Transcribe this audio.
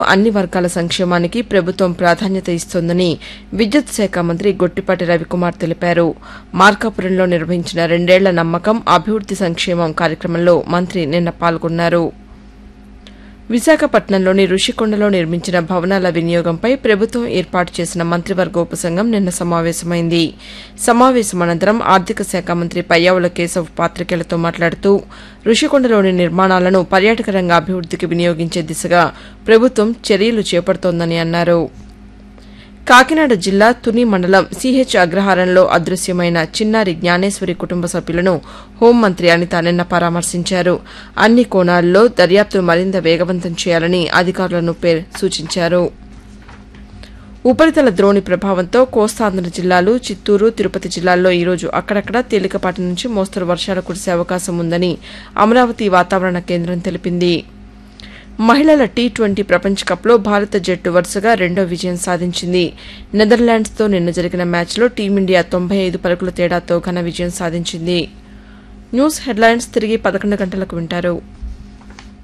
అన్ని వర్గాల సంక్షేమానికి ప్రభుత్వం ప్రాధాన్యత ఇస్తోందని విద్యుత్ శాఖ మంత్రి గొట్టిపాటి రవికుమార్ తెలిపారు మార్కాపురంలో నిర్వహించిన రెండేళ్ల నమ్మకం అభివృద్ది సంక్షేమం కార్యక్రమంలో మంత్రి నిన్న పాల్గొన్నారు విశాఖపట్నంలోని రుషికొండలో నిర్మించిన భవనాల వినియోగంపై ప్రభుత్వం ఏర్పాటు చేసిన మంత్రివర్గ ఉపసంఘం నిన్న సమావేశమైంది సమావేశం అనంతరం ఆర్థిక శాఖ మంత్రి పయ్యావుల కేశవ్ పాతికేయులతో మాట్లాడుతూ రుషికొండలోని నిర్మాణాలను పర్యాటక రంగ అభివృద్దికి వినియోగించే దిశగా ప్రభుత్వం చర్యలు చేపడుతోందని అన్నారు కాకినాడ జిల్లా తుని మండలం సిహెచ్ అగ్రహారంలో అదృశ్యమైన చిన్నారి జ్ఞానేశ్వరి కుటుంబ సభ్యులను హోంమంత్రి అనిత నిన్న పరామర్శించారు అన్ని కోణాల్లో దర్యాప్తు మరింత వేగవంతం చేయాలని అధికారులను పే- సూచించారు ఉపరితల ద్రోణి ప్రభావంతో కోస్తాంధ్ర జిల్లాలు చిత్తూరు తిరుపతి జిల్లాల్లో ఈరోజు అక్కడక్కడ తేలికపాటి నుంచి మోస్తరు వర్షాలు కురిసే అవకాశం ఉందని అమరావతి వాతావరణ కేంద్రం తెలిపింది మహిళల టీ ట్వంటీ ప్రపంచ కప్లో భారత జట్టు వరుసగా రెండో విజయం సాధించింది నెదర్లాండ్స్తో నిన్న జరిగిన మ్యాచ్లో టీమిండియా తొంభై ఐదు పరుగుల తేడాతో ఘన విజయం సాధించింది న్యూస్ హెడ్లైన్స్ తిరిగి పదకొండు గంటలకు వింటారు